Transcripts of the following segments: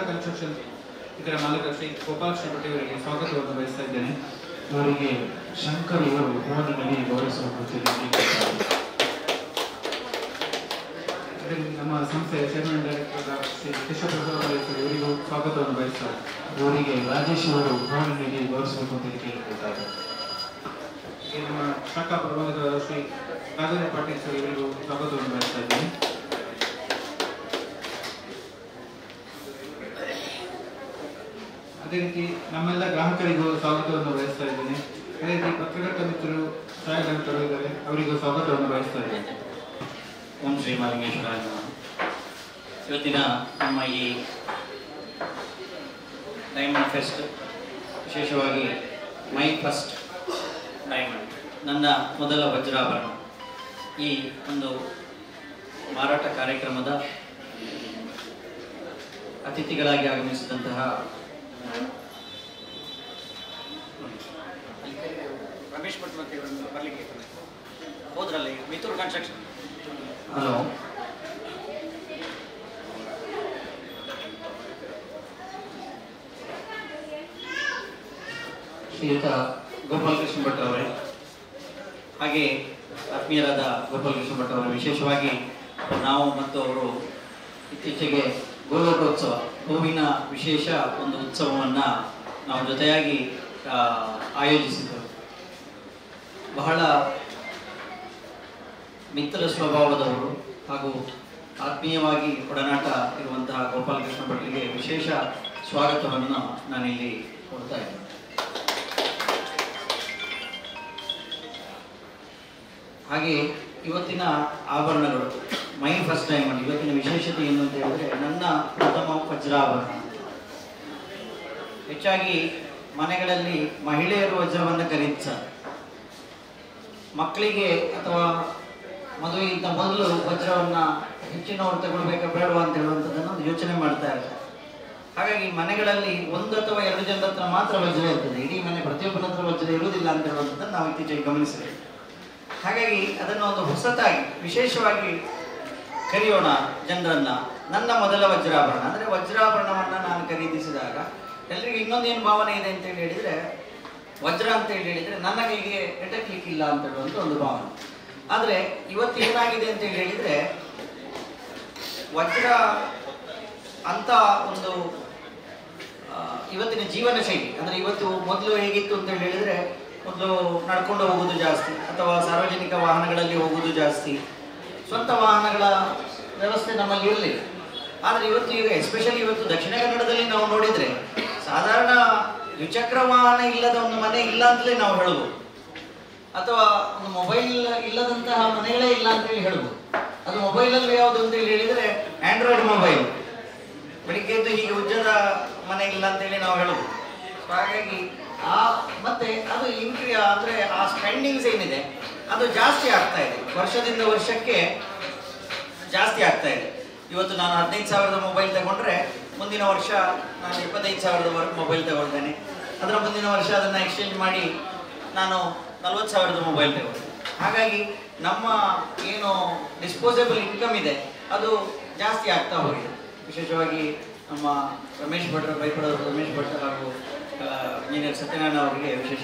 Construction ಇದರ ಮಾಲೀಕ ಶ್ರೀ ಗೋಪಾಲಕೃಷ್ಣ ಭಟ್ ಇವರಿಗೆ ಸ್ವಾಗತವನ್ನು ಬಯಸ್ತಾ ಇದ್ದೇನೆ ಅವರಿಗೆ ಶಂಕರ್ ಇವರು ಹೂವಿನಲ್ಲಿ ಗೌರವಿಸುವ ನಮ್ಮ ಸಂಸ್ಥೆಯ ಚೇರ್ಮನ್ ಡೈರೆಕ್ಟರ್ ಶ್ರೀ ಕೇಶವ ಪ್ರಸಾದ್ ಇವರಿಗೂ ಸ್ವಾಗತವನ್ನು ಬಯಸ್ತಾರೆ ಇವರಿಗೆ ರಾಜೇಶ್ ಅವರು ಹೂವಿನಲ್ಲಿ ಗೌರವಿಸಬೇಕು ಅಂತ ಕೇಳಿಕೊಳ್ತಾರೆ ಈ ನಮ್ಮ ಶಾಖಾ ಪ್ರಬಂಧಕರಾದ ಶ್ರೀ ರಾಘವೇಂದ್ರ ಪಾಟೀಲ್ ಸರ್ ಇವರಿಗೂ ಸ್ವಾಗತವನ್ನು ಬಯಸ್ತಾ ಇದ್ದೇನೆ ಅದೇ ರೀತಿ ನಮ್ಮೆಲ್ಲ ಗ್ರಾಹಕರಿಗೂ ಸ್ವಾಗತವನ್ನು ಬಯಸ್ತಾ ಇದ್ದೇನೆ ಅದೇ ರೀತಿ ಪತ್ರಕರ್ತ ಮಿತ್ರರು ಛಾಯಾಗ್ರಾಹಕರು ಇದ್ದಾರೆ ಅವರಿಗೂ ಸ್ವಾಗತವನ್ನು ಬಯಸ್ತಾ ಇದ್ದೇನೆ ಓಂ ಶ್ರೀ ಮಹಾಲಿಂಗೇಶ್ವರಾಯ ನಮಃ. ಇವತ್ತಿನ ನಮ್ಮ ಈ ಡೈಮಂಡ್ ಫೆಸ್ಟ್ ವಿಶೇಷವಾಗಿ ಮೈ ಫಸ್ಟ್ ಡೈಮಂಡ್ ನನ್ನ ಮೊದಲ ವಜ್ರಾಭರಣ ಈ ಒಂದು ಮಾರಾಟ ಕಾರ್ಯಕ್ರಮದ ಅತಿಥಿಗಳಾಗಿ ಆಗಮಿಸಿದಂತಹ ರಮೇಶ್ ಭಟ್ ಮತ್ತೆ ಇವರನ್ನು ಬರಲಿಕ್ಕೆ ಹೋದ್ರಲ್ಲಿ ಮಿತ್ತೂರು ಕನ್ಸ್ಟ್ರಕ್ಷನ್ ಹಲೋ ಶ್ರೀಯುತ ಗೋಪಾಲಕೃಷ್ಣ ಭಟ್ ಅವರೇ ಹಾಗೆ ಆತ್ಮೀಯರಾದ ಗೋಪಾಲಕೃಷ್ಣ ಭಟ್ ಅವರೇ ವಿಶೇಷವಾಗಿ ನಾವು ಮತ್ತು ಅವರು ಇತ್ತೀಚೆಗೆ ಗೋಲೋಟೋತ್ಸವ ಹೂವಿನ ವಿಶೇಷ ಒಂದು ಉತ್ಸವವನ್ನು ನಾವು ಜೊತೆಯಾಗಿ ಆ, ಆಯೋಜಿಸಿದ್ದೆವು ಬಹಳ ಮಿತ್ರ ಸ್ವಭಾವದವರು ಹಾಗೂ ಆತ್ಮೀಯವಾಗಿ ಒಡನಾಟ ಇರುವಂತಹ ಗೋಪಾಲಕೃಷ್ಣ ಭಟ್ರಿಗೆ ವಿಶೇಷ ಸ್ವಾಗತವನ್ನು ನಾನಿಲ್ಲಿ ಕೊಡ್ತಾ ಇದ್ದೇನೆ ಹಾಗೆ ಇವತ್ತಿನ ಆಭರಣಗಳು ಮೈ ಫಸ್ಟ್ ಟೈಮ್ ಅಲ್ಲಿ ಇವತ್ತಿನ ವಿಶೇಷತೆ ಏನು ಅಂತ ಹೇಳಿದ್ರೆ ನನ್ನ ಪ್ರಥಮ ವಜ್ರಾಭರಣ ಹೆಚ್ಚಾಗಿ ಮನೆಗಳಲ್ಲಿ ಮಹಿಳೆಯರು ವಜ್ರವನ್ನು ಖರೀದಿಸ್ತಾರೆ ಮಕ್ಕಳಿಗೆ ಅಥವಾ ಮದುವೆಗಿಂತ ಮೊದಲು ವಜ್ರವನ್ನ ಹೆಚ್ಚಿನವರು ತಗೊಳ್ಬೇಕಾ ಬೇಡವಾ ಅಂತ ಹೇಳುವಂಥದ್ದನ್ನು ಒಂದು ಯೋಚನೆ ಮಾಡ್ತಾ ಇರ್ತಾರೆ ಹಾಗಾಗಿ ಮನೆಗಳಲ್ಲಿ ಒಂದು ಅಥವಾ ಎರಡು ಜನರ ಹತ್ರ ಮಾತ್ರ ವಜ್ರ ಇರ್ತದೆ ಇಡೀ ಮನೆ ಪ್ರತಿಯೊಬ್ಬನ ಹತ್ರ ವಜ್ರ ಇರುವುದಿಲ್ಲ ಅಂತ ಹೇಳುವಂಥದ್ದನ್ನು ನಾವು ಇತ್ತೀಚೆಗೆ ಗಮನಿಸಿದ್ದೇವೆ ಹಾಗಾಗಿ ಅದನ್ನು ಒಂದು ಹೊಸತಾಗಿ ವಿಶೇಷವಾಗಿ ಕರೆಯೋಣ ಜನರನ್ನ ನನ್ನ ಮೊದಲ ವಜ್ರಾಭರಣ ಅಂದರೆ ವಜ್ರಾಭರಣವನ್ನ ನಾನು ಖರೀದಿಸಿದಾಗ ಎಲ್ರಿಗೂ ಇನ್ನೊಂದು ಏನು ಭಾವನೆ ಇದೆ ಅಂತ ಹೇಳಿ ಹೇಳಿದ್ರೆ ವಜ್ರ ಅಂತ ಹೇಳಿ ಹೇಳಿದ್ರೆ ನನ್ನ ಕೈಗೆ ಎಟಕ್ಲಿಕ್ಕಿಲ್ಲ ಅಂತ ಹೇಳುವಂತ ಒಂದು ಭಾವನೆ ಆದರೆ ಇವತ್ತು ಏನಾಗಿದೆ ಅಂತ ಹೇಳಿ ಹೇಳಿದ್ರೆ ವಜ್ರ ಅಂತ ಒಂದು ಆ, ಇವತ್ತಿನ ಜೀವನ ಶೈಲಿ ಅಂದ್ರೆ ಇವತ್ತು ಮೊದಲು ಹೇಗಿತ್ತು ಅಂತ ಹೇಳಿ ಹೇಳಿದ್ರೆ ಮೊದಲು ನಡ್ಕೊಂಡು ಹೋಗುದು ಜಾಸ್ತಿ ಅಥವಾ ಸಾರ್ವಜನಿಕ ವಾಹನಗಳಲ್ಲಿ ಹೋಗುದು ಜಾಸ್ತಿ ಸ್ವಂತ ವಾಹನಗಳ ವ್ಯವಸ್ಥೆ ನಮ್ಮಲ್ಲಿ ಇರಲಿಲ್ಲ ಆದರೆ ಇವತ್ತು ಈಗ ಎಸ್ಪೆಷಲಿ ಇವತ್ತು ದಕ್ಷಿಣ ಕನ್ನಡದಲ್ಲಿ ನಾವು ನೋಡಿದ್ರೆ ಸಾಧಾರಣ ದ್ವಿಚಕ್ರ ವಾಹನ ಇಲ್ಲದ ಒಂದು ಮನೆ ಇಲ್ಲ ಅಂತಲೇ ನಾವು ಹೇಳ್ಬೋದು ಅಥವಾ ಒಂದು ಮೊಬೈಲ್ ಇಲ್ಲದಂತಹ ಮನೆಗಳೇ ಇಲ್ಲ ಅಂತ ಹೇಳಿ ಹೇಳ್ಬೋದು ಅದು ಮೊಬೈಲ್ ಅಲ್ಲಿ ಯಾವುದು ಅಂತ ಹೇಳಿ ಹೇಳಿದ್ರೆ ಆಂಡ್ರಾಯ್ಡ್ ಮೊಬೈಲ್ ಬೆಳಿಗ್ಗೆ ಎದ್ದು ಹೀಗೆ ಉಜ್ಜದ ಮನೆ ಇಲ್ಲ ಅಂತ ಹೇಳಿ ನಾವು ಹೇಳ್ಬೋದು So ಹಾಗಾಗಿ ಆ ಮತ್ತೆ ಅದು ಇನ್ಕ್ರಿ ಅಂದ್ರೆ ಆ ಸ್ಪೆಂಡಿಂಗ್ಸ್ ಏನಿದೆ ಅದು ಜಾಸ್ತಿ ಆಗ್ತಾ ಇದೆ ವರ್ಷದಿಂದ ವರ್ಷಕ್ಕೆ ಜಾಸ್ತಿ ಆಗ್ತಾ ಇದೆ ಇವತ್ತು ನಾನು ಹದಿನೈದು ಸಾವಿರದ ಮೊಬೈಲ್ ತಗೊಂಡ್ರೆ ಮುಂದಿನ ವರ್ಷ ನಾನು ಇಪ್ಪತ್ತೈದು ಸಾವಿರದವರೆಗೂ ಮೊಬೈಲ್ ತಗೊಳ್ತೇನೆ ಅದರ ಮುಂದಿನ ವರ್ಷ ಅದನ್ನು ಎಕ್ಸ್ಚೇಂಜ್ ಮಾಡಿ ನಾನು ನಲ್ವತ್ತು ಸಾವಿರದ ಮೊಬೈಲ್ ತಗೊಳ್ತೇನೆ ಹಾಗಾಗಿ ನಮ್ಮ ಏನು ಡಿಸ್ಪೋಸಬಲ್ ಇನ್ಕಮ್ ಇದೆ ಅದು ಜಾಸ್ತಿ ಆಗ್ತಾ ಹೋಗಿದೆ ವಿಶೇಷವಾಗಿ ನಮ್ಮ ರಮೇಶ್ ಭಟ್ರ ಬೈಪಡೋರು ರಮೇಶ್ ಭಟ್ ಹಾಗೂ ಇಂಜಿನಿಯರ್ ಸತ್ಯನಾರಾಯಣ ಅವರಿಗೆ ವಿಶೇಷ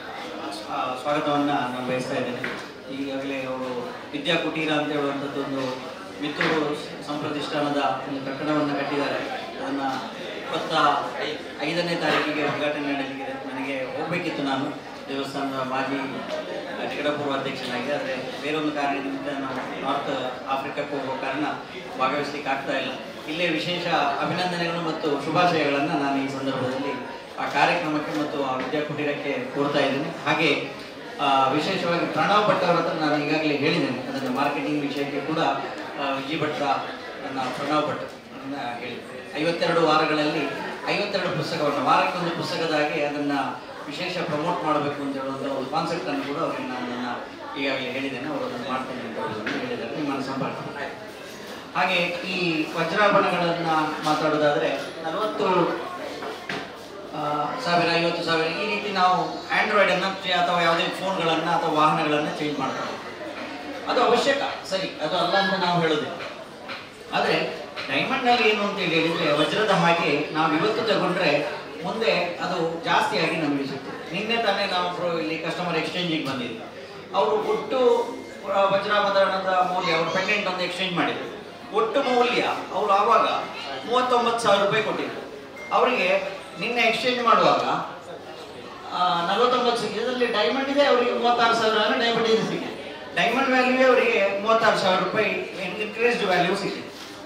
ಆ, ಸ್ವಾಗತವನ್ನು ನಾನು ಬಯಸ್ತಾ ಇದ್ದೇನೆ ಈಗಾಗಲೇ ಅವರು ವಿದ್ಯಾ ಕುಟೀರ ಅಂತ ಹೇಳುವಂಥದ್ದು ಒಂದು ಮಿತ್ತೂರು ಸಂಪ್ರತಿಷ್ಠಾನದ ಒಂದು ಕಟ್ಟಡವನ್ನು ಕಟ್ಟಿದ್ದಾರೆ ಅದನ್ನು ಇಪ್ಪತ್ತ ಐ- ಐದನೇ ತಾರೀಕಿಗೆ ಉದ್ಘಾಟನೆ ನಡೆಯಲಿದೆ ನನಗೆ ಹೋಗಬೇಕಿತ್ತು ನಾನು ದೇವಸ್ಥಾನದ ಮಾಜಿ ನಿಕಟಪೂರ್ವ ಅಧ್ಯಕ್ಷನಾಗಿ ಆದರೆ ಬೇರೊಂದು ಕಾರಣದಿಂದ ನಾನು ನಾರ್ತ್ ಆಫ್ರಿಕಾಕ್ಕೆ ಹೋಗೋ ಕಾರಣ ಭಾಗವಹಿಸಲಿಕ್ಕೆ ಆಗ್ತಾ ಇಲ್ಲ ಇಲ್ಲೇ ವಿಶೇಷ ಅಭಿನಂದನೆಗಳು ಮತ್ತು ಶುಭಾಶಯಗಳನ್ನು ನಾನು ಈ ಸಂದರ್ಭದಲ್ಲಿ ಆ ಕಾರ್ಯಕ್ರಮಕ್ಕೆ ಮತ್ತು ಆ ವಿದ್ಯಾಕುಟೀರಕ್ಕೆ ಕೋರ್ತಾ ಇದ್ದೇನೆ ಹಾಗೆ ಆ, ವಿಶೇಷವಾಗಿ ಪ್ರಣವ್ ಭಟ್ ಅವರ ಹತ್ರ ನಾನು ಈಗಾಗಲೇ ಹೇಳಿದ್ದೇನೆ ಅದನ್ನು ಮಾರ್ಕೆಟಿಂಗ್ ವಿಷಯಕ್ಕೆ ಕೂಡ ಆ, ವಿಜಯ್ ಭಟ್ರ ನನ್ನ ಪ್ರಣವ್ ಭಟ್ ಅನ್ನ ಹೇಳಿದ್ದೆ ಐವತ್ತೆರಡು ವಾರಗಳಲ್ಲಿ ಐವತ್ತೆರಡು ಪುಸ್ತಕವನ್ನು ವಾರಕ್ಕೊಂದು ಪುಸ್ತಕದ ಹಾಗೆ ಅದನ್ನು ವಿಶೇಷ ಪ್ರಮೋಟ್ ಮಾಡಬೇಕು ಅಂತ ಹೇಳುವಂಥ ಒಂದು ಕಾನ್ಸೆಪ್ಟ್ ಅನ್ನು ಕೂಡ ಅವರಿಗೆ ನಾನು ನನ್ನ ಈಗಾಗಲೇ ಹೇಳಿದ್ದೇನೆ ಅವರು ಅದನ್ನು ಮಾಡ್ತೇನೆ ಅಂತ ಹೇಳೋದನ್ನು ಹೇಳಿದ್ದಾರೆ ನಿಮ್ಮನ್ನು ಸಂಪರ್ಕ ಹಾಗೆ ಈ ವಜ್ರಾಭರಣಗಳನ್ನ ಮಾತಾಡೋದಾದ್ರೆ ನಲವತ್ತು ಆ, ಸಾವಿರ ಐವತ್ತು ಸಾವಿರ ಈ ರೀತಿ ನಾವು ಆಂಡ್ರಾಯ್ಡ್ ಅನ್ನ ಚೆ- ಅಥವಾ ಯಾವುದೇ ಫೋನ್ಗಳನ್ನ ಅಥವಾ ವಾಹನಗಳನ್ನ ಚೇಂಜ್ ಮಾಡ್ತಾರೆ ಅದು ಅವಶ್ಯಕ ಸರಿ ಅದು ಅಲ್ಲ ಅಂತ ನಾವು ಹೇಳೋದಿಲ್ಲ ಆದರೆ ಡೈಮಂಡ್ ನಲ್ಲಿ ಏನು ಅಂತ ಹೇಳಿ ಹೇಳಿದ್ರೆ ವಜ್ರದ ಹಾಗೆ ನಾವು ಇವತ್ತು ತಗೊಂಡ್ರೆ ಮುಂದೆ ಅದು ಜಾಸ್ತಿ ಆಗಿ ನಮಗೆ ಸಿಗ್ತದೆ ನಿನ್ನೆ ತಾನೇ ನಾವು ಒಬ್ರು ಇಲ್ಲಿ ಕಸ್ಟಮರ್ ಎಕ್ಸ್ಚೇಂಜಿಗೆ ಬಂದಿದ್ವಿ ಅವರು ಒಟ್ಟು ಆ, ವಜ್ರಾಭರಣದ ಮೌಲ್ಯ ಅವರು ಪೆಂಡೆಂಟ್ ಒಂದು ಎಕ್ಸ್ಚೇಂಜ್ ಮಾಡಿದ್ರು ಒಟ್ಟು ಮೌಲ್ಯ ಅವರು ಆವಾಗ ಮೂವತ್ತೊಂಬತ್ತು ಸಾವಿರ ರೂಪಾಯಿ ಕೊಟ್ಟಿದ್ರು ಅವರಿಗೆ ನಿನ್ನೆ ಎಕ್ಸ್ಚೇಂಜ್ ಮಾಡುವಾಗ ನಲವತ್ತೊಂಬತ್ತು ಸಿಕ್ಕಿದೆ ಅದರಲ್ಲಿ ಡೈಮಂಡ್ ಇದೆ ಅವರಿಗೆ ಮೂವತ್ತಾರು ಸಾವಿರ ಡೈಮಂಡ್ ಇದೆ ಸಿಕ್ಕಿದೆ ಡೈಮಂಡ್ ವ್ಯಾಲ್ಯೂ ಅವರಿಗೆ ಮೂವತ್ತಾರು ಸಾವಿರ ರೂಪಾಯಿ ಇನ್ಕ್ರೀಸ್ಡ್ ವ್ಯಾಲ್ಯೂ ಸಿಕ್ಕಿದೆ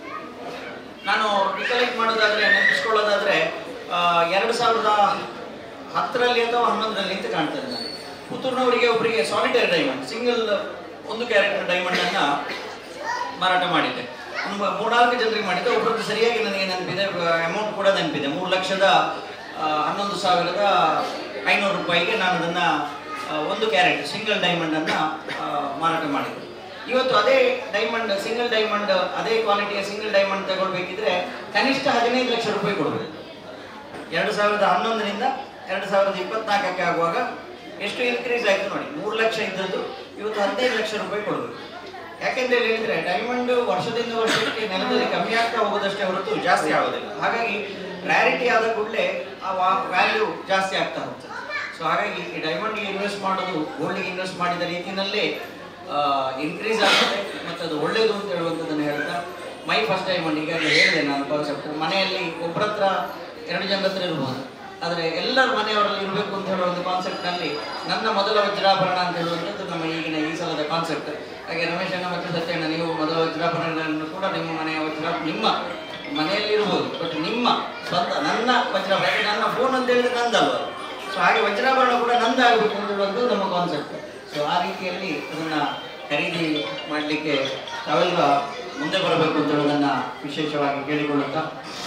ನಾನು ರಿಕಲೆಕ್ಟ್ ಮಾಡೋದಾದ್ರೆ ನೆನಪಿಸ್ಕೊಳ್ಳೋದಾದ್ರೆ ಆ, ಎರಡು ಸಾವಿರದ ಹತ್ತರಲ್ಲಿ ಅಥವಾ ಹನ್ನೊಂದರಲ್ಲಿ ಅಂತ ಕಾಣ್ತದೆ ನನಗೆ ಪುತ್ತೂರಿನವರಿಗೆ ಒಬ್ಬರಿಗೆ ಸಾಲಿಟರಿ ಡೈಮಂಡ್ ಸಿಂಗಲ್ ಒಂದು ಕ್ಯಾರೆಕ್ಟರ್ ಡೈಮಂಡ್ ಅನ್ನ ಮಾರಾಟ ಮಾಡಿದ್ದೆ ಒಂದು ಮೂರ್ನಾಲ್ಕು ಜನರಿಗೆ ಮಾಡಿದ್ದೆ ಒಬ್ಬರದ್ದು ಸರಿಯಾಗಿ ನನಗೆ ನೆನಪಿದೆ ಅಮೌಂಟ್ ಕೂಡ ನೆನಪಿದೆ ಮೂರು ಲಕ್ಷದ ಆ, ಹನ್ನೊಂದು ಸಾವಿರದ ಐನೂರು ರೂಪಾಯಿಗೆ ನಾನು ಅದನ್ನ ಆ, ಒಂದು ಕ್ಯಾರೆಟ್ ಸಿಂಗಲ್ ಡೈಮಂಡ್ ಅನ್ನ ಆ, ಮಾರಾಟ ಮಾಡಿದ್ದೆ ಇವತ್ತು ಅದೇ ಡೈಮಂಡ್ ಸಿಂಗಲ್ ಡೈಮಂಡ್ ಅದೇ ಕ್ವಾಲಿಟಿಯ ಸಿಂಗಲ್ ಡೈಮಂಡ್ ತಗೊಳ್ಬೇಕಿದ್ರೆ ಕನಿಷ್ಠ ಹದಿನೈದು ಲಕ್ಷ ರೂಪಾಯಿ ಕೊಡಬೇಕು ಎರಡು ಸಾವಿರದ ಹನ್ನೊಂದರಿಂದ ಎರಡು ಸಾವಿರದ ಇಪ್ಪತ್ನಾಲ್ಕಕ್ಕೆ ಆಗುವಾಗ ಎಷ್ಟು ಇನ್ಕ್ರೀಸ್ ಆಯ್ತು ನೋಡಿ ಮೂರು ಲಕ್ಷ ಇದ್ದದ್ದು ಇವತ್ತು ಹದಿನೈದು ಲಕ್ಷ ರೂಪಾಯಿ ಕೊಡಬೇಕು ಯಾಕೆಂತ ಹೇಳಿದ್ರೆ ಡೈಮಂಡ್ ವರ್ಷದಿಂದ ವರ್ಷಕ್ಕೆ ನೆಲದಲ್ಲಿ ಕಮ್ಮಿ ಆಗ್ತಾ ಹೋಗೋದಷ್ಟೇ ಹೊರತು ಜಾಸ್ತಿ ಆಗೋದಿಲ್ಲ ಹಾಗಾಗಿ ರ್ಯಾರಿಟಿ ಆದ ಕೂಡಲೇ ಆ ವ್ಯಾಲ್ಯೂ ಜಾಸ್ತಿ ಆಗ್ತಾ ಹೋಗ್ತದೆ ಸೊ ಹಾಗಾಗಿ ಈ ಡೈಮಂಡ್ಗೆ ಇನ್ವೆಸ್ಟ್ ಮಾಡೋದು ಗೋಲ್ಡ್ಗೆ ಇನ್ವೆಸ್ಟ್ ಮಾಡಿದ ರೀತಿಯಲ್ಲೇ ಇನ್ಕ್ರೀಸ್ ಆಗ್ತದೆ ಮತ್ತು ಅದು ಒಳ್ಳೇದು ಅಂತ ಹೇಳುವಂಥದ್ದನ್ನು ಹೇಳ್ತಾ ಮೈ ಫಸ್ಟ್ ಡೈಮಂಡ್ ಈಗಾಗಲೇ ಹೇಳಿದೆ ನಾನು ಕಾನ್ಸೆಪ್ಟ್ ಮನೆಯಲ್ಲಿ ಒಬ್ಬರ ಹತ್ರ ಎರಡು ಜನರ ಹತ್ರ ಇರ್ಬೋದು ಆದರೆ ಎಲ್ಲರ ಮನೆಯವರಲ್ಲಿ ಇರಬೇಕು ಅಂತ ಹೇಳುವ ಒಂದು ಕಾನ್ಸೆಪ್ಟ್ನಲ್ಲಿ ನನ್ನ ಮೊದಲ ವಜ್ರಾಭರಣ ಅಂತ ಹೇಳುವಂಥದ್ದು ನಮ್ಮ ಈಗಿನ ಈ ಸಲದ ಕಾನ್ಸೆಪ್ಟ್ ಹಾಗೆ ರಮೇಶ್ ಅಣ್ಣ ಮತ್ತು ಸತ್ಯಣ್ಣ ನೀವು ಮೊದಲ ವಜ್ರಾಭರಣಗಳನ್ನು ಕೂಡ ನಿಮ್ಮ ಮನೆಯ ವಜ್ರ ನಿಮ್ಮ ಮನೆಯಲ್ಲಿ ಇರ್ಬೋದು ಬಟ್ ನಿಮ್ಮ ಸ್ವಂತ ನನ್ನ ವಜ್ರಾಭರಣ ಯಾಕೆ ನನ್ನ ಫೋನ್ ಅಂತ ಹೇಳಿದ್ರೆ ನಂದಲ್ವ ಸೊ ಹಾಗೆ ವಜ್ರಾಭರಣ ಕೂಡ ನಂದಾಗಬೇಕು ಅಂತ ಹೇಳುವಂಥದ್ದು ನಮ್ಮ ಕಾನ್ಸೆಪ್ಟ್ ಸೊ ಆ ರೀತಿಯಲ್ಲಿ ಅದನ್ನ ಖರೀದಿ ಮಾಡಲಿಕ್ಕೆ ತಾವೆಲ್ಲ ಮುಂದೆ ಬರಬೇಕು ಅಂತ ಹೇಳೋದನ್ನ ವಿಶೇಷವಾಗಿ ಕೇಳಿಕೊಳ್ಳುತ್ತಾ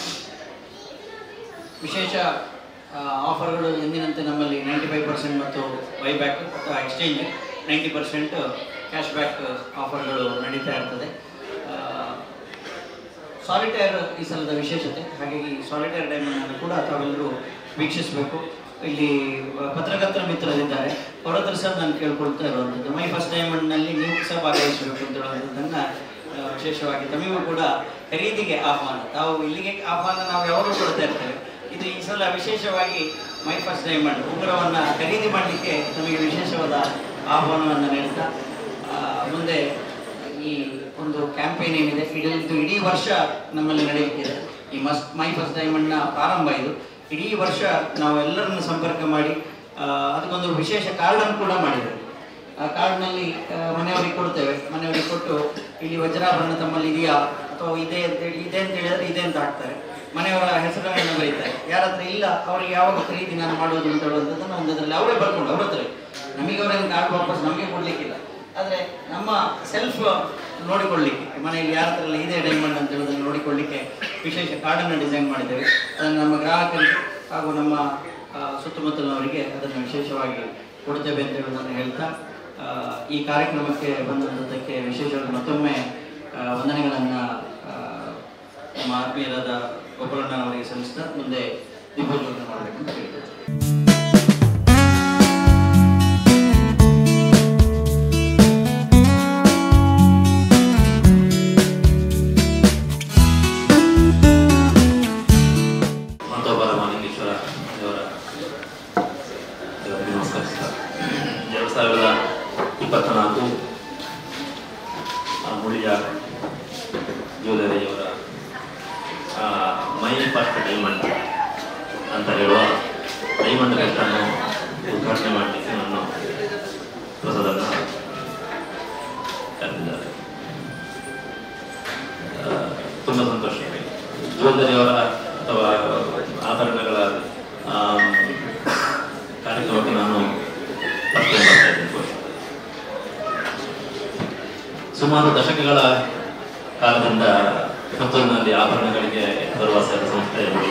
ವಿಶೇಷ ಆ, ಆಫರ್ಗಳು ಎಂದಿನಂತೆ ನಮ್ಮಲ್ಲಿ ನೈಂಟಿ ಫೈವ್ ಪರ್ಸೆಂಟ್ ಮತ್ತು ಬೈಬ್ಯಾಕ್ ಅಥವಾ exchange ninety percent cash back ಆಫರ್ಗಳು ನಡೀತಾ ಇರ್ತದೆ ಸಾಲಿಟೇರ್ ಈ ಸಲದ ವಿಶೇಷತೆ ಹಾಗಾಗಿ ಸಾಲಿಟೇರ್ ಡೈಮಂಡ್ ಅನ್ನು ಕೂಡ ತಾವೆಲ್ಲರೂ ವೀಕ್ಷಿಸಬೇಕು ಇಲ್ಲಿ ಪತ್ರಕರ್ತರ ಮಿತ್ರರಿದ್ದಾರೆ ಅವರ ಹತ್ರ ಸಹ ನಾನು ಕೇಳ್ಕೊಳ್ತಾ ಇರುವಂಥದ್ದು ಮೈ ಫಸ್ಟ್ ಡೈಮಂಡ್ನಲ್ಲಿ ನೀವು ಸಹ ಭಾಗವಹಿಸಬೇಕು ಅಂತ ಹೇಳುವಂಥದ್ದನ್ನು ಆ, ವಿಶೇಷವಾಗಿ ತಮಗೂ ಕೂಡ ಖರೀದಿಗೆ ಆಹ್ವಾನ ತಾವು ಇಲ್ಲಿಗೆ ಆಹ್ವಾನ ನಾವು ಯಾವಾಗಲೂ ಕೊಡ್ತಾ ಇರ್ತೇವೆ ಇದು ಈ ಸಲ ವಿಶೇಷವಾಗಿ ಮೈ ಫಸ್ಟ್ ಡೈಮಂಡ್ ಉಂಗುರವನ್ನು ಖರೀದಿ ಮಾಡಲಿಕ್ಕೆ ನಮಗೆ ವಿಶೇಷವಾದ ಆಹ್ವಾನವನ್ನು ನೀಡ್ತಾ ಆ, ಮುಂದೆ ಈ ಒಂದು ಕ್ಯಾಂಪೇನ್ ಏನಿದೆ ಇಡೀ ಇದು ಇಡೀ ವರ್ಷ ನಮ್ಮಲ್ಲಿ ನಡೆಯುತ್ತಿದೆ ಈ ಮಸ್ಟ್ ಮೈ ಫಸ್ಟ್ ಡೈಮಂಡ್ನ ಪ್ರಾರಂಭ ಇದು ಇಡೀ ವರ್ಷ ನಾವು ಎಲ್ಲರನ್ನು ಸಂಪರ್ಕ ಮಾಡಿ ಆ, ಅದಕ್ಕೊಂದು ವಿಶೇಷ ಕಾರ್ಡನ್ನು ಕೂಡ ಮಾಡಿದ್ದೇವೆ ಆ ಕಾರ್ಡ್ನಲ್ಲಿ ಮನೆಯವರಿಗೆ ಕೊಡ್ತೇವೆ ಮನೆಯವರಿಗೆ ಕೊಟ್ಟು ಇಲ್ಲಿ ವಜ್ರಾಭರಣ ತಮ್ಮಲ್ಲಿ ಇದೆಯಾ ಅಥವಾ ಇದೆ ಅಂತ ಹೇಳಿ ಇದೆ ಅಂತ ಹೇಳಿದ್ರೆ ಇದೆ ಅಂತ ಹಾಕ್ತಾರೆ ಮನೆಯವರ ಹೆಸರನ್ನು ಬರೀತಾರೆ ಯಾರ ಹತ್ರ ಇಲ್ಲ ಅವರಿಗೆ ಯಾವಾಗ ಖರೀದಿ ನಾನು ಮಾಡೋದು ಅಂತ ಹೇಳುವಂಥದ್ದನ್ನು ಒಂದು ಅದರಲ್ಲಿ ಅವರೇ ಬರ್ಕೊಂಡು ಅವ್ರ ಹತ್ರ ನಮಗೆ ಅವರೇನು ಕಾರ್ಡ್ ವಾಪಸ್ ನಮಗೆ ಕೊಡ್ಲಿಕ್ಕಿಲ್ಲ ಆದರೆ ನಮ್ಮ ಸೆಲ್ಫ್ ನೋಡಿಕೊಳ್ಳಿಕ್ಕೆ ಮನೆಯಲ್ಲಿ ಯಾರ ಹತ್ರ ಎಲ್ಲ ಇದೆ ಡೈಮಂಡ್ ಅಂತ ಹೇಳೋದನ್ನು ನೋಡಿಕೊಳ್ಳಿಕ್ಕೆ ವಿಶೇಷ ಕಾರ್ಡನ್ನು ಡಿಸೈನ್ ಮಾಡಿದ್ದೇವೆ ಅದನ್ನು ನಮ್ಮ ಗ್ರಾಹಕರಿಗೆ ಹಾಗೂ ನಮ್ಮ ಆ, ಸುತ್ತಮುತ್ತಲಿನವರಿಗೆ ಅದನ್ನು ವಿಶೇಷವಾಗಿ ಕೊಡ್ತೇವೆ ಅಂತ ಹೇಳೋದನ್ನು ಹೇಳ್ತಾ ಆ, ಈ ಕಾರ್ಯಕ್ರಮಕ್ಕೆ ಬಂದಂಥದ್ದಕ್ಕೆ ವಿಶೇಷವಾಗಿ ಮತ್ತೊಮ್ಮೆ ಆ, ವಂದನೆಗಳನ್ನು ಆ, ನಮ್ಮ ಆತ್ಮೀಯರಾದ ಗೋಪಾಲಣ್ಣ ಅವರಿಗೆ ಸಲ್ಲಿಸ್ತಾ ಮುಂದೆ ದೀಪೋಜ್ವಲನೆ ಮಾಡಬೇಕು ಅಂತ ಹೇಳಿದ್ದಾರೆ ಮತ್ತೊಬ್ಬರ ಮಾಲಿಂಗೇಶ್ವರ ದೇವರ ದೇವರಿಗೆ ನಮಸ್ಕರಿಸ್ತಾ ಎರಡು ಸಾವಿರದ ಇಪ್ಪತ್ತ್ನಾಲ್ಕು ಆ, ಮುಳಿಯ ಜ್ಯುವೆಲರಿಯವರ ಆ, ಮೈ ಫಸ್ಟ್ ಡೈಮಂಡ್ ಅಂತ ಹೇಳುವ ಡೈಮಂಡ್ ಫೆಸ್ಟನ್ನು ಉದ್ಘಾಟನೆ ಮಾಡಲಿಕ್ಕೆ ನಾನು ಪ್ರಸಾದನ್ನು ಕರೆದಿದ್ದಾರೆ ಆ, ತುಂಬ ಸಂತೋಷ ಜ್ಯುವೆಲ್ಲರಿಯವರ ಅಥವಾ ಆಭರಣಗಳ ಆಮ್, ಕಾರ್ಯಕ್ರಮಕ್ಕೆ ನಾನು ಫಸ್ಟ್ ಟೈಮ್ ಬರ್ತಾ ಇದ್ದೇನೆ ಬಹುಶಃ. ಸುಮಾರು ದಶಕಗಳ ಕಾಲದಿಂದ ಪುತ್ತೂರಿನಲ್ಲಿ ಆಭರಣಗಳಿಗೆ ಭರವಸೆಯಾದ ಸಂಸ್ಥೆ ಇದೆ.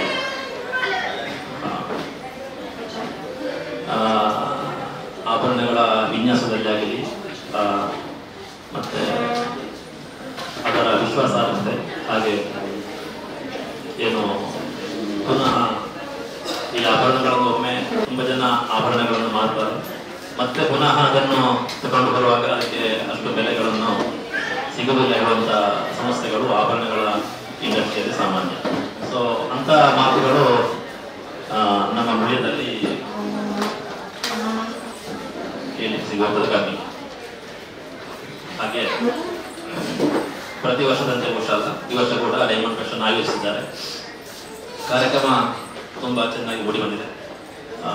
ಆ, ಆಭರಣಗಳ ವಿನ್ಯಾಸದಲ್ಲಿ ಆಗಲಿ ಆ, ಮತ್ತೆ ಅದರ ವಿಶ್ವಾಸಾರ್ಹತೆ ಹಾಗೆ ಏನು ಪುನಃ ಈ ಆಭರಣಗಳನ್ನು ಒಮ್ಮೆ ತುಂಬ ಜನ ಆಭರಣಗಳನ್ನು ಮಾರ್ತಾರೆ ಮತ್ತೆ ಪುನಃ ಅದನ್ನು ತಗೊಂಡು ಬರುವಾಗ ಅದಕ್ಕೆ ಅಷ್ಟು ಬೆಲೆಗಳನ್ನು ಸಿಗುವುದಿಲ್ಲ ಹೇಳುವಂಥ ಸಮಸ್ಯೆಗಳು ಆಭರಣಗಳ ಇಂಡಸ್ಟ್ರಿಯಲ್ಲಿ ಸಾಮಾನ್ಯ ಸೊ ಅಂಥ ಮಾತುಗಳು ಆ, ನಮ್ಮ ಮುಳಿಯದಲ್ಲಿ ಕೇಳಿ ಸಿಗುವಂಥದ್ದು ಕಮ್ಮಿ ಹಾಗೆ ಪ್ರತಿ ವರ್ಷದಂತೆ ವರ್ಷ ಅಲ್ಲ ಈ ವರ್ಷ ಕೂಡ ಡೈಮಂಡ್ ಫೆಸ್ಟ್ ಆಯೋಜಿಸಿದ್ದಾರೆ ಕಾರ್ಯಕ್ರಮ ತುಂಬ ಚೆನ್ನಾಗಿ ಮೂಡಿ ಬಂದಿದೆ ಆ,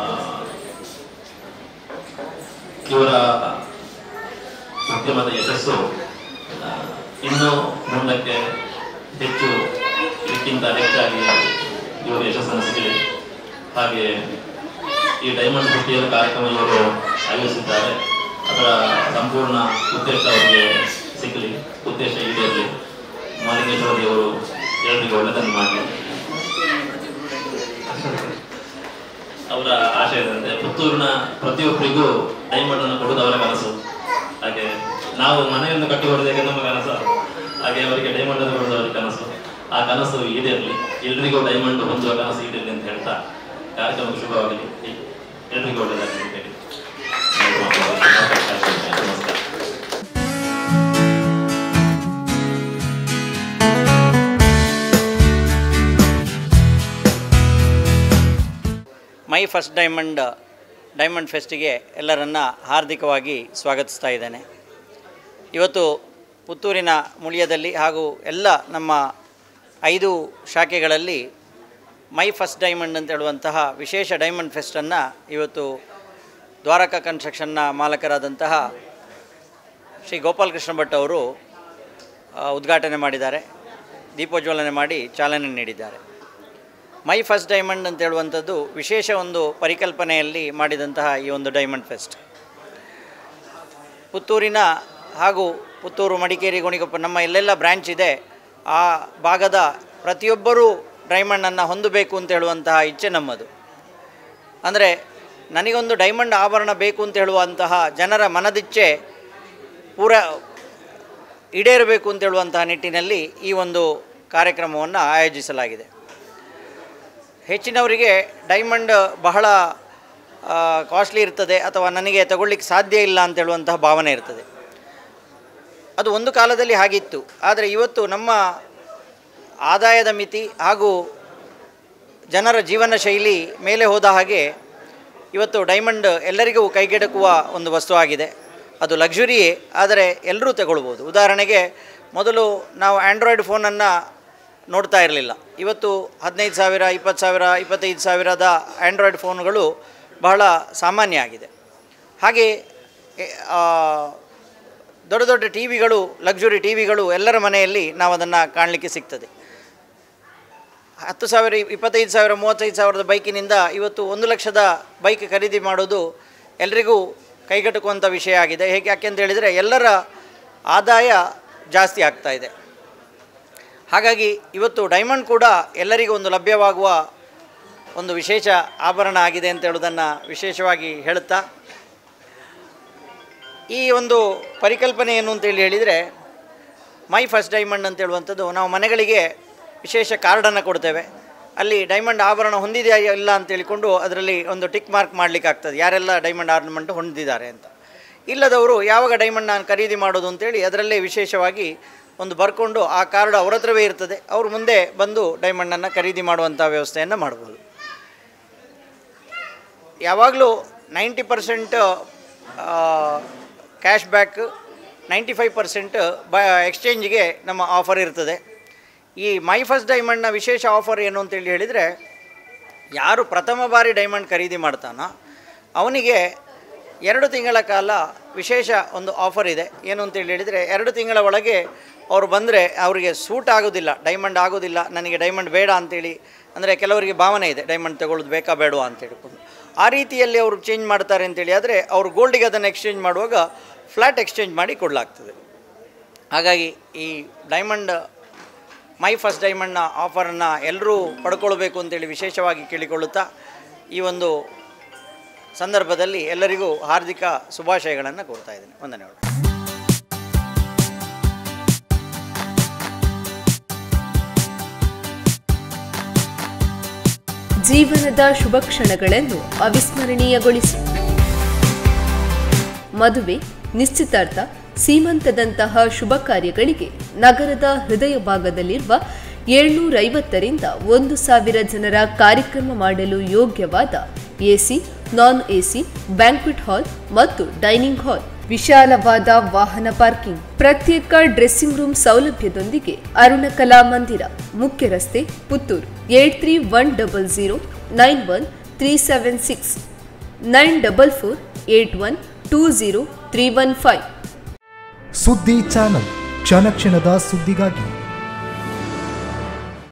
ಇವರ ಉದ್ಯಮದ ಯಶಸ್ಸು ಆ, ಇನ್ನೂ ಮುಂದಕ್ಕೆ ಹೆಚ್ಚು ಇದಕ್ಕಿಂತ ಹೆಚ್ಚಾಗಿ ಇವರು ಯಶಸ್ಸನ್ನು ಸಿಗಲಿ ಹಾಗೆ ಈ ಡೈಮಂಡ್ ಹುಟ್ಟಿಯರ ಕಾರ್ಯಕ್ರಮ ಇವರು ಆಯೋಜಿಸಿದ್ದಾರೆ ಅದರ ಸಂಪೂರ್ಣ ಉದ್ದೇಶ ಅವರಿಗೆ ಸಿಗಲಿ ಉದ್ದೇಶ ಈಡೇರಲಿ ಮಾಲಿಂಗೇಶ್ವರ ದೇವರು ಎಲ್ಲರಿಗೂ ಒಳ್ಳೆದನ್ನು ಮಾಡಲಿ ಅವರ ಆಶಯದಂತೆ ಪುತ್ತೂರಿನ ಪ್ರತಿಯೊಬ್ಬರಿಗೂ ಡೈಮಂಡ್ ಅನ್ನು ಕೊಡುವುದು ಅವರ ಕನಸು ಹಾಗೆ ನಾವು ಮನೆಯನ್ನು ಕಟ್ಟಿ ಹೊಡೆದಾಗ ನಮ್ಮ ಕನಸು ಹಾಗೆ ಅವರಿಗೆ ಡೈಮಂಡ್ ಅನ್ನು ಕೊಡುವುದು ಅವರ ಕನಸು ಆ ಕನಸು ಈಡೇರಲಿ ಎಲ್ರಿಗೂ ಡೈಮಂಡ್ ಹೊಂದುವ ಕನಸು ಈಡೇರಲಿ ಅಂತ ಹೇಳ್ತಾ ಕಾರ್ಯಕ್ರಮಕ್ಕೆ ಶುಭವಾಗಲಿ ಎಲ್ರಿಗೂ ಒಳ್ಳೆಯದಾಗಲಿ ಅಂತ ಹೇಳಿ ನಮಸ್ಕಾರ ಮೈ ಫಸ್ಟ್ ಡೈಮಂಡ್ ಡೈಮಂಡ್ ಫೆಸ್ಟಿಗೆ ಎಲ್ಲರನ್ನ ಹಾರ್ದಿಕವಾಗಿ ಸ್ವಾಗತಿಸ್ತಾ ಇದ್ದೇನೆ ಇವತ್ತು ಪುತ್ತೂರಿನ ಮುಳಿಯದಲ್ಲಿ ಹಾಗೂ ಎಲ್ಲ ನಮ್ಮ ಐದು ಶಾಖೆಗಳಲ್ಲಿ ಮೈ ಫಸ್ಟ್ ಡೈಮಂಡ್ ಅಂತ ಹೇಳುವಂತಹ ವಿಶೇಷ ಡೈಮಂಡ್ ಫೆಸ್ಟನ್ನು ಇವತ್ತು ದ್ವಾರಕಾ ಕನ್ಸ್ಟ್ರಕ್ಷನ್ನ ಮಾಲಕರಾದಂತಹ ಶ್ರೀ ಗೋಪಾಲಕೃಷ್ಣ ಭಟ್ ಅವರು ಆ, ಉದ್ಘಾಟನೆ ಮಾಡಿದ್ದಾರೆ ದೀಪೋಜ್ವಲನೆ ಮಾಡಿ ಚಾಲನೆ ನೀಡಿದ್ದಾರೆ ಮೈ ಫಸ್ಟ್ ಡೈಮಂಡ್ ಅಂತ ಹೇಳುವಂಥದ್ದು ವಿಶೇಷ ಒಂದು ಪರಿಕಲ್ಪನೆಯಲ್ಲಿ ಮಾಡಿದಂತಹ ಈ ಒಂದು ಡೈಮಂಡ್ ಫೆಸ್ಟ್ ಪುತ್ತೂರಿನ ಹಾಗೂ ಪುತ್ತೂರು ಮಡಿಕೇರಿ ಗೋಣಿಕೊಪ್ಪ ನಮ್ಮ ಎಲ್ಲೆಲ್ಲ ಬ್ರ್ಯಾಂಚ್ ಇದೆ ಆ ಭಾಗದ ಪ್ರತಿಯೊಬ್ಬರೂ ಡೈಮಂಡನ್ನು ಹೊಂದಬೇಕು ಅಂತ ಹೇಳುವಂತಹ ಇಚ್ಛೆ ನಮ್ಮದು ಅಂದರೆ ನನಗೊಂದು ಡೈಮಂಡ್ ಆಭರಣ ಬೇಕು ಅಂತ ಹೇಳುವಂತಹ ಜನರ ಮನದಿಚ್ಛೆ ಪೂರ ಈಡೇರಬೇಕು ಅಂತ ಹೇಳುವಂತಹ ನಿಟ್ಟಿನಲ್ಲಿ ಈ ಒಂದು ಕಾರ್ಯಕ್ರಮವನ್ನು ಆಯೋಜಿಸಲಾಗಿದೆ ಹೆಚ್ಚಿನವರಿಗೆ ಡೈಮಂಡ್ ಬಹಳ ಕಾಸ್ಟ್ಲಿ ಇರ್ತದೆ ಅಥವಾ ನನಗೆ ತಗೊಳ್ಳಿಕ್ಕೆ ಸಾಧ್ಯ ಇಲ್ಲ ಅಂತ ಹೇಳುವಂತಹ ಭಾವನೆ ಇರ್ತದೆ ಅದು ಒಂದು ಕಾಲದಲ್ಲಿ ಹಾಗಿತ್ತು ಆದರೆ ಇವತ್ತು ನಮ್ಮ ಆದಾಯದ ಮಿತಿ ಹಾಗೂ ಜನರ ಜೀವನ ಶೈಲಿ ಮೇಲೆ ಹೋದ ಹಾಗೆ ಇವತ್ತು ಡೈಮಂಡ್ ಎಲ್ಲರಿಗೂ ಕೈಗೆಟಕುವ ಒಂದು ವಸ್ತು ಆಗಿದೆ ಅದು ಲಕ್ಸುರಿಯೇ ಆದರೆ ಎಲ್ಲರೂ ತಗೊಳ್ಬೋದು ಉದಾಹರಣೆಗೆ ಮೊದಲು ನಾವು ಆ್ಯಂಡ್ರಾಯ್ಡ್ ಫೋನನ್ನು ನೋಡ್ತಾ ಇರಲಿಲ್ಲ ಇವತ್ತು ಹದಿನೈದು ಸಾವಿರ ಇಪ್ಪತ್ತು ಸಾವಿರ ಇಪ್ಪತ್ತೈದು ಸಾವಿರದ ಆ್ಯಂಡ್ರಾಯ್ಡ್ ಫೋನ್ಗಳು ಬಹಳ ಸಾಮಾನ್ಯ ಆಗಿದೆ ಹಾಗೆ ಎ, ಆ, ದೊಡ್ಡ ದೊಡ್ಡ ಟಿ ವಿಗಳು ಲಕ್ಸುರಿ ಟಿ ವಿಗಳು ಎಲ್ಲರ ಮನೆಯಲ್ಲಿ ನಾವು ಅದನ್ನು ಕಾಣಲಿಕ್ಕೆ ಸಿಗ್ತದೆ ಹತ್ತು ಸಾವಿರ ಇಪ್ಪತ್ತೈದು ಸಾವಿರ ಮೂವತ್ತೈದು ಸಾವಿರದ ಬೈಕಿನಿಂದ ಇವತ್ತು ಒಂದು ಲಕ್ಷದ ಬೈಕ್ ಖರೀದಿ ಮಾಡೋದು ಎಲ್ರಿಗೂ ಕೈಗೆಟುಕುವಂಥ ವಿಷಯ ಆಗಿದೆ ಹೇಗೆ ಯಾಕೆ ಅಂತ ಹೇಳಿದರೆ ಎಲ್ಲರ ಆದಾಯ ಜಾಸ್ತಿ ಆಗ್ತಾ ಇದೆ ಹಾಗಾಗಿ ಇವತ್ತು ಡೈಮಂಡ್ ಕೂಡ ಎಲ್ಲರಿಗೂ ಒಂದು ಲಭ್ಯವಾಗುವ ಒಂದು ವಿಶೇಷ ಆಭರಣ ಆಗಿದೆ ಅಂತ ಹೇಳೋದನ್ನು ವಿಶೇಷವಾಗಿ ಹೇಳುತ್ತಾ ಈ ಒಂದು ಪರಿಕಲ್ಪನೆ ಏನು ಅಂತೇಳಿ ಹೇಳಿದರೆ ಮೈ ಫಸ್ಟ್ ಡೈಮಂಡ್ ಅಂತ ಹೇಳುವಂಥದ್ದು ನಾವು ಮನೆಗಳಿಗೆ ವಿಶೇಷ ಕಾರ್ಡನ್ನು ಕೊಡ್ತೇವೆ ಅಲ್ಲಿ ಡೈಮಂಡ್ ಆಭರಣ ಹೊಂದಿದೆಯಾ ಇಲ್ಲ ಅಂತ ಹೇಳಿಕೊಂಡು ಅದರಲ್ಲಿ ಒಂದು ಟಿಕ್ ಮಾರ್ಕ್ ಮಾಡಲಿಕ್ಕೆ ಆಗ್ತದೆ ಯಾರೆಲ್ಲ ಡೈಮಂಡ್ ಆರ್ನಮೆಂಟ್ ಹೊಂದಿದ್ದಾರೆ ಅಂತ ಇಲ್ಲದವರು ಯಾವಾಗ ಡೈಮಂಡ್ ನಾನು ಖರೀದಿ ಮಾಡೋದು ಅಂತೇಳಿ ಅದರಲ್ಲೇ ವಿಶೇಷವಾಗಿ ಒಂದು ಬರ್ಕೊಂಡು ಆ ಕಾರ್ಡ್ ಅವ್ರ ಹತ್ರವೇ ಇರ್ತದೆ ಅವರು ಮುಂದೆ ಬಂದು ಡೈಮಂಡನ್ನು ಖರೀದಿ ಮಾಡುವಂಥ ವ್ಯವಸ್ಥೆಯನ್ನು ಮಾಡ್ಬೋದು ಯಾವಾಗಲೂ ninety percent cash back ninety five percent ಬ ಎಕ್ಸ್ಚೇಂಜಿಗೆ ನಮ್ಮ ಆಫರ್ ಇರ್ತದೆ ಈ ಮೈ ಫಸ್ಟ್ ಡೈಮಂಡ್ನ ವಿಶೇಷ ಆಫರ್ ಏನು ಅಂತೇಳಿ ಹೇಳಿದರೆ ಯಾರು ಪ್ರಥಮ ಬಾರಿ ಡೈಮಂಡ್ ಖರೀದಿ ಮಾಡ್ತಾನೋ ಅವನಿಗೆ ಎರಡು ತಿಂಗಳ ಕಾಲ ವಿಶೇಷ ಒಂದು ಆಫರ್ ಇದೆ ಏನು ಅಂತೇಳಿ ಹೇಳಿದರೆ ಎರಡು ತಿಂಗಳ ಒಳಗೆ ಅವರು ಬಂದರೆ ಅವರಿಗೆ ಸೂಟ್ ಆಗೋದಿಲ್ಲ ಡೈಮಂಡ್ ಆಗೋದಿಲ್ಲ ನನಗೆ ಡೈಮಂಡ್ ಬೇಡ ಅಂತೇಳಿ ಅಂದರೆ ಕೆಲವರಿಗೆ ಭಾವನೆ ಇದೆ ಡೈಮಂಡ್ ತಗೊಳ್ಳೋದು ಬೇಕಾ ಬೇಡವಾ ಅಂತ ಹೇಳಿಕೊಂಡು ಆ ರೀತಿಯಲ್ಲಿ ಅವರು ಚೇಂಜ್ ಮಾಡ್ತಾರೆ ಅಂತೇಳಿ ಆದರೆ ಅವರು ಗೋಲ್ಡಿಗೆ ಅದನ್ನು ಎಕ್ಸ್ಚೇಂಜ್ ಮಾಡುವಾಗ ಫ್ಲ್ಯಾಟ್ ಎಕ್ಸ್ಚೇಂಜ್ ಮಾಡಿ ಕೊಡಲಾಗ್ತದೆ ಹಾಗಾಗಿ ಈ ಡೈಮಂಡ್ ಮೈ ಫಸ್ಟ್ ಡೈಮಂಡ್ನ ಆಫರನ್ನು ಎಲ್ಲರೂ ಪಡ್ಕೊಳ್ಬೇಕು ಅಂತೇಳಿ ವಿಶೇಷವಾಗಿ ಕೇಳಿಕೊಳ್ಳುತ್ತಾ ಈ ಒಂದು ಸಂದರ್ಭದಲ್ಲಿ ಎಲ್ಲರಿಗೂ ಹಾರ್ದಿಕ ಶುಭಾಶಯಗಳನ್ನು ಕೋರ್ತಾ ಇದ್ದೇನೆ ವಂದನೆಗಳು ಜೀವನದ ಶುಭ ಕ್ಷಣಗಳನ್ನು ಅವಿಸ್ಮರಣೀಯಗೊಳಿಸಿ ಮದುವೆ ನಿಶ್ಚಿತಾರ್ಥ ಸೀಮಂತದಂತಹ ಶುಭ ಕಾರ್ಯಗಳಿಗೆ ನಗರದ ಹೃದಯ ಭಾಗದಲ್ಲಿರುವ ಏಳ್ನೂರೈವತ್ತರಿಂದ ಒಂದು ಸಾವಿರ ಜನರ ಕಾರ್ಯಕ್ರಮ ಮಾಡಲು ಯೋಗ್ಯವಾದ AC non AC banquet hall ಮತ್ತು ಡೈನಿಂಗ್ ಹಾಲ್ ವಿಶಾಲವಾದ ವಾಹನ ಪಾರ್ಕಿಂಗ್ ಪ್ರತ್ಯೇಕ ಡ್ರೆಸ್ಸಿಂಗ್ ರೂಮ್ ಸೌಲಭ್ಯದೊಂದಿಗೆ ಅರುಣ ಕಲಾ ಮಂದಿರ ಮುಖ್ಯ ರಸ್ತೆ Puttur eight three one double zero nine one three seven six nine double four eight one two zero three one five ಸುದ್ದಿ ಚಾನಲ್ ಕ್ಷಣ ಕ್ಷಣದ ಸುದ್ದಿಗಾಗಿ